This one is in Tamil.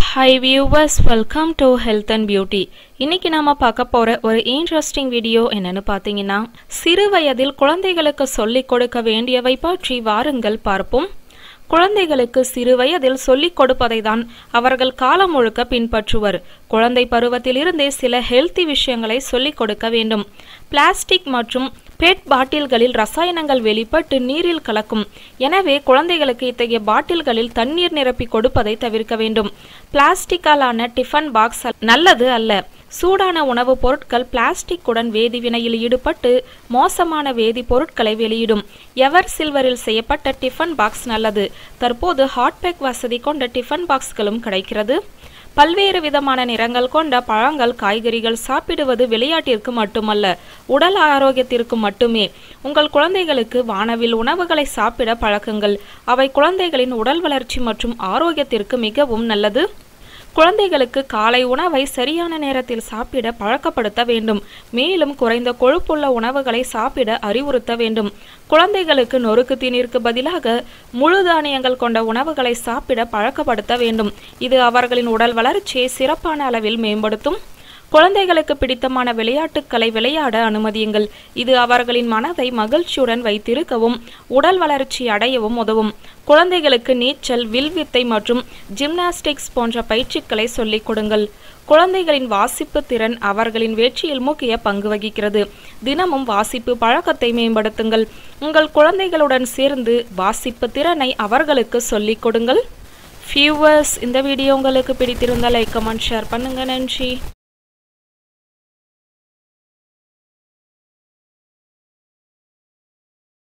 hi viewers welcome to health and beauty இன்னைக்கு நாம பார்க்க போற ஒரு இன்ட்ரெஸ்டிங் வீடியோ என்னன்னு பார்த்தீங்கன்னா சிறு வயதில் குழந்தைகளுக்கு சொல்லிக் கொடுக்க வேண்டியவை பற்றி வாருங்கள் பார்ப்போம் குழந்தைகளுக்கு சிறு வயதில் சொல்லிக் கொடுப்பதை தான் அவர்கள் காலம் முழுக்க பின்பற்றுவர் குழந்தை பருவத்திலிருந்தே சில ஹெல்த்தி விஷயங்களை சொல்லிக் கொடுக்க வேண்டும் பிளாஸ்டிக் மற்றும் பெட் பாட்டில்களில் ரசாயனங்கள் வெளிப்பட்டு நீரில் கலக்கும் எனவே குழந்தைகளுக்கு இத்தகைய பாட்டில்களில் தண்ணீர் நிரப்பி கொடுப்பதை தவிர்க்க வேண்டும் பிளாஸ்டிக்காலான டிஃபன் பாக்ஸ் நல்லது அல்ல சூடான உணவுப் பொருட்கள் பிளாஸ்டிக்குடன் வேதிவினையில் ஈடுபட்டு மோசமான வேதி பொருட்களை வெளியிடும் எவர் சில்வரில் செய்யப்பட்ட டிஃபன் பாக்ஸ் நல்லது தற்போது ஹாட்பேக் வசதி கொண்ட டிஃபன் பாக்ஸ்களும் கிடைக்கிறது பல்வேறு விதமான நிறங்கள் கொண்ட பழங்கள் காய்கறிகள் சாப்பிடுவது விளையாட்டிற்கு மட்டுமல்ல உடல் ஆரோக்கியத்திற்கு மட்டுமே உங்கள் குழந்தைகளுக்கு வானவில் உணவுகளை சாப்பிட பழக்குங்கள் அவை குழந்தைகளின் உடல் வளர்ச்சி மற்றும் ஆரோக்கியத்திற்கு மிகவும் நல்லது குழந்தைகளுக்கு காலை உணவை சரியான நேரத்தில் சாப்பிட பழக்கப்படுத்த வேண்டும் மேலும் குறைந்த கொழுப்புள்ள உணவுகளை சாப்பிட அறிவுறுத்த வேண்டும் குழந்தைகளுக்கு நொறுக்கு தீனிற்கு பதிலாக முழு தானியங்கள் கொண்ட உணவுகளை சாப்பிட பழக்கப்படுத்த வேண்டும் இது அவர்களின் உடல் வளர்ச்சியை சிறப்பான அளவில் மேம்படுத்தும் குழந்தைகளுக்கு பிடித்தமான விளையாட்டுக்களை விளையாட அனுமதியுங்கள் இது அவர்களின் மனதை மகிழ்ச்சியுடன் வைத்திருக்கவும் உடல் வளர்ச்சி அடையவும் உதவும் குழந்தைகளுக்கு நீச்சல் வில்வித்தை மற்றும் ஜிம்னாஸ்டிக்ஸ் போன்ற பயிற்சிகளை சொல்லிக் கொடுங்கள் குழந்தைகளின் வாசிப்பு திறன் அவர்களின் வெற்றியில் முக்கிய பங்கு வகிக்கிறது தினமும் வாசிப்பு பழக்கத்தை மேம்படுத்துங்கள் உங்கள் குழந்தைகளுடன் சேர்ந்து வாசிப்பு திறனை அவர்களுக்கு சொல்லிக் கொடுங்கள் ஃபியூவர்ஸ் இந்த வீடியோ உங்களுக்கு பிடித்திருந்தால் லைக் கமெண்ட் ஷேர் பண்ணுங்க நன்றி